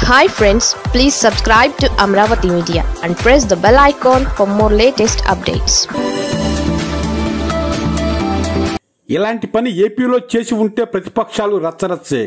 hi friends please subscribe to Amaravati media and press the bell icon for more latest updates ఇలాంటి పని ఏపీలో చేసి ఉంటే ప్రతిపక్షాలు రచ్చరచ్చే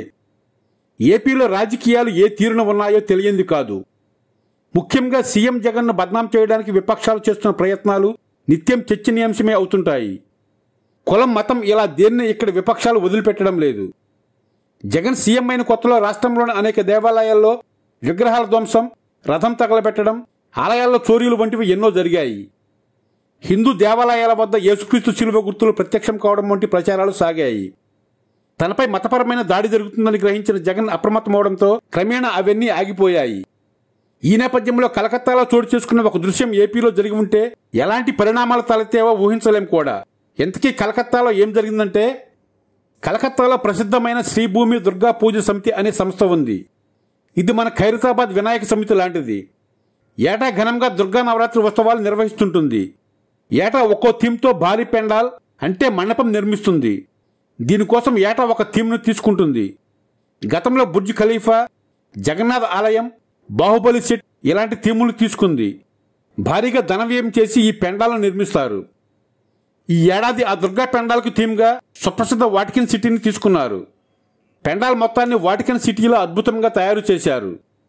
ఏపీలో రాజకీయాలు ఏ తీరున ఉన్నాయో తెలియంది కాదు ముఖ్యంగా సీఎం జగన్ను బద్నాం చేయడానికి విపక్షాలు చేస్తున్న ప్రయత్నాలు నిత్యం చర్చనీయాంశమే అవుతుంటాయి కులం మతం ఇలా దేన్ని ఇక్కడ విపక్షాలు వదిలిపెట్టడం లేదు జగన్ సీఎం అయిన కొత్తలో రాష్ట్రంలోని అనేక దేవాలయాల్లో విగ్రహాల ధ్వంసం రథం తగలబెట్టడం ఆలయాల్లో చోరీలు వంటివి ఎన్నో జరిగాయి హిందూ దేవాలయాల వద్ద యేసుక్రీస్తు శిలువ గుర్తులు ప్రత్యక్షం కావడం వంటి ప్రచారాలు సాగాయి తనపై మతపరమైన దాడి జరుగుతుందని గ్రహించిన జగన్ అప్రమత్తమవడంతో క్రమేణా అవన్నీ ఆగిపోయాయి ఈ నేపథ్యంలో కలకత్తాలో చోటు చేసుకున్న ఒక దృశ్యం ఏపీలో జరిగి ఉంటే ఎలాంటి పరిణామాలు తలెత్తేవో ఊహించలేం కూడా ఎంతకీ కలకత్తాలో ఏం జరిగిందంటే కలకత్తాలో ప్రసిద్ధమైన శ్రీభూమి దుర్గా పూజ సమితి అనే సంస్థ ఉంది ఇది మన ఖైరతాబాద్ వినాయక సమితి లాంటిది ఏటా ఘనంగా దుర్గా నవరాత్రి ఉత్సవాలు నిర్వహిస్తుంటుంది ఏటా ఒక్కో థీమ్తో భారీ పెండాల్ అంటే మండపం నిర్మిస్తుంది దీనికోసం ఏటా ఒక థీమ్ను తీసుకుంటుంది గతంలో బుర్జ్ ఖలీఫా జగన్నాథ్ ఆలయం బాహుబలి సెట్ ఇలాంటి థీములు తీసుకుంది భారీగా ధన వ్యయం చేసి ఈ పెండాలను నిర్మిస్తారు ఈ ఏడాది ఆ దుర్గా పెండాల్కు థీమ్గా సుప్రసిద్ధ వాటికన్ సిటీని తీసుకున్నారు పెండాల్ మొత్తాన్ని వాటికన్ సిటీలో అద్భుతంగా తయారు చేశారు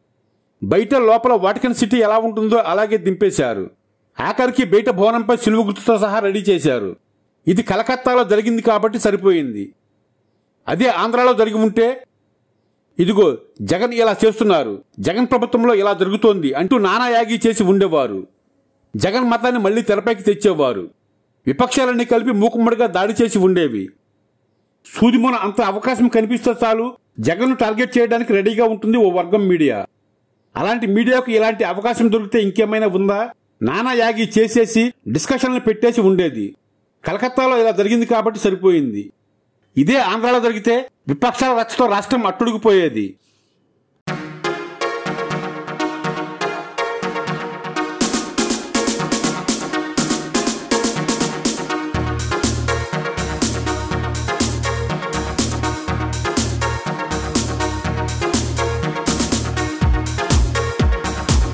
బయట లోపల వాటికన్ సిటీ ఎలా ఉంటుందో అలాగే దింపేశారు ఆఖరికి బయట భవనంపై సిలువ గుర్తుతో సహా రెడీ చేశారు ఇది కలకత్తాలో జరిగింది కాబట్టి సరిపోయింది అదే ఆంధ్రాలో జరిగి ఉంటే ఇదిగో జగన్ ఇలా చేస్తున్నారు జగన్ ప్రభుత్వంలో ఇలా జరుగుతోంది అంటూ నానా యాగి చేసి ఉండేవారు జగన్ మతాన్ని మళ్లీ తెరపైకి తెచ్చేవారు విపక్షాలన్నీ కలిపి మూకుమ్మడిగా దాడి చేసి ఉండేవి సూదిమోన అంత అవకాశం కనిపిస్తే చాలు జగన్ను టార్గెట్ చేయడానికి రెడీగా ఉంటుంది ఓ వర్గం మీడియా అలాంటి మీడియాకు ఇలాంటి అవకాశం దొరికితే ఇంకేమైనా ఉందా నానా యాగి చేసేసి డిస్కషన్లు పెట్టేసి ఉండేది కలకత్తాలో ఇలా జరిగింది కాబట్టి సరిపోయింది ఇదే ఆంధ్రాలో జరిగితే విపక్షాల రచ్చతో రాష్ట్రం అట్టుడిగిపోయేది